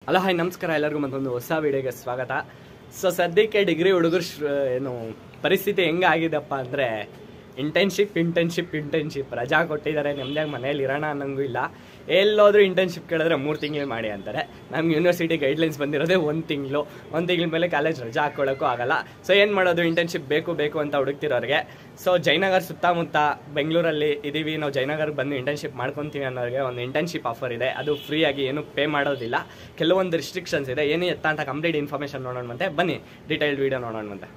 hello hi ನಮಸ್ಕಾರ ಎಲ್ಲರಿಗೂ ಮತ್ತೊಂದು ಹೊಸ ವಿಡಿಯೋಗೆ ಸ್ವಾಗತ ಸೊ ಸದ್ಯಕ್ಕೆ ಡಿಗ್ರಿ ಹುಡುಗರು ಏನು ಪರಿಸ್ಥಿತಿ ಹೆಂಗಾಗಿದೆಪ್ಪ ಅಂದರೆ ಇಂಟರ್ನ್ಶಿಪ್ ಇಂಟರ್ನ್ಶಿಪ್ ಇಂಟರ್ನ್ಶಿಪ್ ರಜಾ ಕೊಟ್ಟಿದ್ದಾರೆ ನೆಮ್ಮದಿಯಾಗಿ ಮನೇಲಿ ಇರೋಣ ಅನ್ನಂಗೂ ಇಲ್ಲ ಎಲ್ಲೋದ್ರೂ ಇಂಟರ್ನ್ಶಿಪ್ ಕೇಳಿದ್ರೆ ಮೂರು ತಿಂಗಳು ಮಾಡಿ ಅಂತಾರೆ ನಮ್ಗೆ ಯೂನಿವರ್ಸಿಟಿ ಗೈಡ್ಲೈನ್ಸ್ ಬಂದಿರೋದೇ ಒಂದು ತಿಂಗಳು ಒಂದು ತಿಂಗಳ ಮೇಲೆ ಕಾಲೇಜ್ ರಜಾ ಹಾಕ್ಕೊಳ್ಳೋಕ್ಕೂ ಆಗಲ್ಲ ಸೊ ಏನು ಮಾಡೋದು ಇಂಟರ್ನ್ಶಿಪ್ ಬೇಕು ಬೇಕು ಅಂತ ಹುಡುಕ್ತಿರೋರಿಗೆ ಸೊ ಜಯನಗರ್ ಸುತ್ತಮುತ್ತ ಬೆಂಗಳೂರಲ್ಲಿ ಇದ್ದೀವಿ ನಾವು ಜಯನಗರ್ಗೆ ಬಂದು ಇಂಟರ್ನ್ಶಿಪ್ ಮಾಡ್ಕೊತೀವಿ ಅನ್ನೋರಿಗೆ ಒಂದು ಇಂಟರ್ನ್ಶಿಪ್ ಆಫರ್ ಇದೆ ಅದು ಫ್ರೀಯಾಗಿ ಏನು ಪೇ ಮಾಡೋದಿಲ್ಲ ಕೆಲವೊಂದು ರಿಸ್ಟ್ರಿಕ್ಷನ್ಸ್ ಇದೆ ಏನು ಎತ್ತ ಅಂತ ಕಂಪ್ಲೀಟ್ ಇನ್ಫಾರ್ಮೇಷನ್ ನೋಡೋಣ ಮತ್ತೆ ಬನ್ನಿ ಡೀಟೇಲ್ಡ್ ವೀಡಿಯೋ ನೋಡೋಣ ಮತ್ತೆ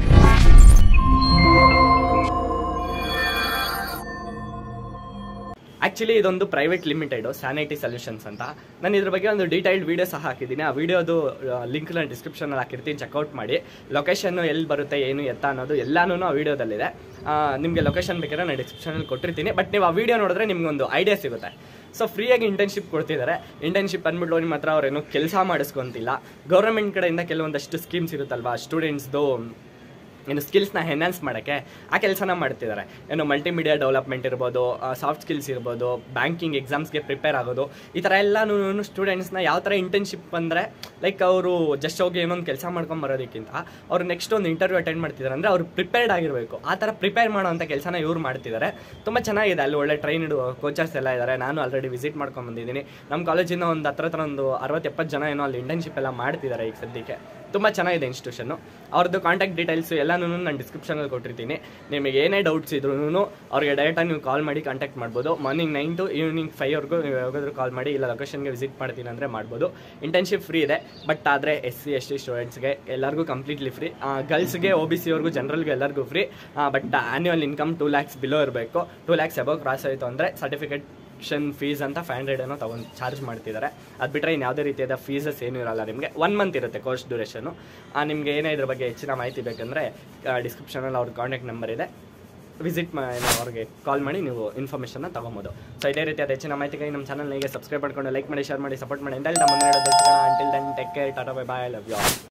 ಆ್ಯಕ್ಚುಲಿ ಇದೊಂದು ಪ್ರೈವೇಟ್ ಲಿಮಿಟೆಡ್ ಸ್ಯಾನಿಟಿ ಸೊಲ್ಯೂಷನ್ಸ್ ಅಂತ ನಾನು ಇದ್ರ ಬಗ್ಗೆ ಒಂದು ಡೀಟೈಲ್ಡ್ ವೀಡಿಯೋ ಸಹ ಹಾಕಿದ್ದೀನಿ ಆ ವಿಡಿಯೋದು ಲಿಂಕ್ ನಾನು ಡಿಸ್ಕ್ರಿಪ್ಷನಲ್ಲಿ ಹಾಕಿರ್ತೀನಿ ಚೆಕ್ಔಟ್ ಮಾಡಿ ಲೊಕೇಶನ್ ಎಲ್ಲಿ ಬರುತ್ತೆ ಏನು ಎತ್ತ ಅನ್ನೋದು ಎಲ್ಲಾನು ಆ ವಿಡಿಯೋದಲ್ಲಿದೆ ನಿಮಗೆ ಲೊಕೇಶನ್ ಬೇಕಾದ್ರೆ ನಾನು ಡಿಸ್ಕ್ರಿಪ್ಷನಲ್ಲಿ ಕೊಟ್ಟಿರ್ತೀನಿ ಬಟ್ ನೀವು ಆ ವಿಡಿಯೋ ನೋಡಿದ್ರೆ ನಿಮ್ಗೆ ಒಂದು ಐಡಿಯಾ ಸಿಗುತ್ತೆ ಸೊ ಫ್ರೀಯಾಗಿ ಇಂಟರ್ನ್ಶಿಪ್ ಕೊಡ್ತಿದ್ದಾರೆ ಇಂಟರ್ನ್ಶಿಪ್ ಅಂದ್ಬಿಟ್ಟು ನಿಮ್ಮ ಹತ್ರ ಅವ್ರೇನು ಕೆಲಸ ಮಾಡಿಸ್ಕೊಂತಿಲ್ಲ ಗೌರ್ಮೆಂಟ್ ಕಡೆಯಿಂದ ಕೆಲವೊಂದಷ್ಟು ಸ್ಕೀಮ್ಸ್ ಇರುತ್ತಲ್ವಾ ಸ್ಟೂಡೆಂಟ್ಸ್ದು ಏನು ಸ್ಕಿಲ್ಸ್ನ ಎನ್ಹಾನ್ಸ್ ಮಾಡೋಕ್ಕೆ ಆ ಕೆಲಸನ ಮಾಡ್ತಿದ್ದಾರೆ ಏನು ಮಲ್ಟಿಮೀಡಿಯಾ ಡೆವಲಪ್ಮೆಂಟ್ ಇರ್ಬೋದು ಸಾಫ್ಟ್ ಸ್ಕಿಲ್ಸ್ ಇರ್ಬೋದು ಬ್ಯಾಂಕಿಂಗ್ ಎಕ್ಸಾಮ್ಸ್ಗೆ ಪ್ರಿಪೇರ್ ಆಗೋದು ಈ ಥರ ಎಲ್ಲನೂ ಸ್ಟೂಡೆಂಟ್ಸ್ನ ಯಾವ ಥರ ಇಂಟರ್ನ್ಶಿಪ್ ಅಂದರೆ ಲೈಕ್ ಅವರು ಜಸ್ಟ್ ಹೋಗಿ ಏನೊಂದು ಕೆಲಸ ಮಾಡ್ಕೊಂಡು ಬರೋದಕ್ಕಿಂತ ಅವ್ರು ನೆಕ್ಸ್ಟ್ ಒಂದು ಇಂಟರ್ವ್ಯೂ ಅಟೆಂಡ್ ಮಾಡ್ತಿದ್ದಾರೆ ಅಂದರೆ ಅವ್ರು ಪ್ರಿಪೇರ್ಡ್ ಆಗಿರಬೇಕು ಆ ಥರ ಪ್ರಿಪೇರ್ ಮಾಡೋವಂಥ ಕೆಲಸನ ಇವ್ರು ಮಾಡ್ತಿದ್ದಾರೆ ತುಂಬ ಚೆನ್ನಾಗಿದೆ ಅಲ್ಲಿ ಒಳ್ಳೆ ಟ್ರೈನ್ ಕೋಚರ್ಸ್ ಎಲ್ಲ ಇದ್ದಾರೆ ನಾನು ಆಲ್ರೆಡಿ ವಿಸಿಟ್ ಮಾಡ್ಕೊಂಡು ಬಂದಿದ್ದೀನಿ ನಮ್ಮ ಕಾಲೇಜಿನ ಒಂದು ಹತ್ರ ಹತ್ರ ಒಂದು ಅರವತ್ತು ಎಪ್ಪತ್ತು ಜನ ಏನೋ ಅಲ್ಲಿ ಇಂಟರ್ನ್ಶಿಪ್ ಎಲ್ಲ ಮಾಡ್ತಿದ್ದಾರೆ ಈಗ ಸದ್ಯಕ್ಕೆ ತುಂಬ ಚೆನ್ನಾಗಿದೆ ಇನ್ಸ್ಟಿಟ್ಯೂಷನ್ನು ಅವ್ರದ್ದು ಕಾಂಟ್ಯಾಕ್ಟ್ ಡೀಟೇಲ್ಸ್ ಎಲ್ಲನೂ ನಾನು ಡಿಸ್ಕ್ರಿಪ್ಷನಲ್ಲಿ ಕೊಟ್ಟಿರ್ತೀನಿ ನಿಮಗೆ ಏನೇ ಡೌಟ್ಸ್ ಇದ್ರೂ ಅವ್ರಿಗೆ ಡೈರೆಕ್ಟಾಗಿ ನೀವು ಕಾಲ್ ಮಾಡಿ ಕಾಂಟ್ಯಾಕ್ಟ್ ಮಾಡ್ಬೋದು ಮಾರ್ನಿಂಗ್ ನೈನ್ ಟು ಈವ್ನಿಂಗ್ ಫೈವ್ವರೆಗೂ ನೀವು ಯಾವಾಗಾದ್ರೂ ಕಾಲ್ ಮಾಡಿ ಇಲ್ಲ ಲೊಕೇಶನ್ಗೆ ವಿಸಿಟ್ ಮಾಡ್ತೀನಿ ಅಂದರೆ ಮಾಡ್ಬೋದು ಇಂಟರ್ನ್ಶಿಪ್ ಫ್ರೀ ಇದೆ ಬಟ್ ಆದರೆ ಎಸ್ ಸಿ ಎಸ್ ಟಿ ಸ್ಟೂಡೆಂಟ್ಸ್ಗೆ ಎಲ್ಲರಿಗೂ ಕಂಪ್ಲೀಟ್ಲಿ ಫ್ರೀ ಗರ್ಲ್ಸ್ಗೆ ಒ ಬಿ ಸಿ ಅವ್ರಿಗೂ ಜನರಲ್ಗೆ ಎಲ್ಲರಿಗೂ free but annual income two lakhs below ಇರಬೇಕು ಟೂ ಲ್ಯಾಕ್ಸ್ ಎಬೋ ಕ್ರಾಸ್ ಆಯಿತು ಅಂದರೆ ಸರ್ಟಿಫಿಕೇಟ್ ಫೀಸ್ ಅಂತ ಫೈವ್ ಹಂಡ್ರೆಡ್ ಏನೋ ತಗೊಂಡು ಚಾರ್ಜ್ ಮಾಡ್ತಿದ್ದಾರೆ ಅದು ಬಿಟ್ಟರೆ ಇನ್ನು ಯಾವುದೇ ರೀತಿಯಾದ ಫೀಸಸ್ ಏನೂ ಇರಲ್ಲ ನಿಮಗೆ ಒನ್ ಮಂತ್ ಇರುತ್ತೆ ಕೋರ್ಸ್ ಡ್ಯೂರೇಷನು ನಿಮಗೆ ಏನೇ ಇದ್ರ ಬಗ್ಗೆ ಹೆಚ್ಚಿನ ಮಾಹಿತಿ ಬೇಕಂದರೆ ಡಿಸ್ಕ್ರಿಪ್ಷನಲ್ಲಿ ಅವ್ರ ಕಾಂಟ್ಯಾಕ್ಟ್ ನಂಬರ್ ಇದೆ ವಿಸಿಟ್ ಮಾಡಿ ಅವ್ರಿಗೆ ಕಾಲ್ ಮಾಡಿ ನೀವು ಇನ್ಫಾರ್ಮೇಷನ್ನ ತೊಗೊಬೋದು ಸೊ ಇದೇ ರೀತಿಯಾದ ಹೆಚ್ಚಿನ ಮಾಹಿತಿಗಾಗಿ ನಮ್ಮ ಚಾನಲ್ ಹೇಗೆ ಸಬ್ಸ್ಕ್ರೈಬ್ ಮಾಡ್ಕೊಂಡು ಲೈಕ್ ಮಾಡಿ ಶೇರ್ ಮಾಡಿ ಸಪೋರ್ಟ್ ಮಾಡಿ ಅಂತ ಹೇಳ್ತಾ ಮುಂದೆ until then take care tata bye bye love you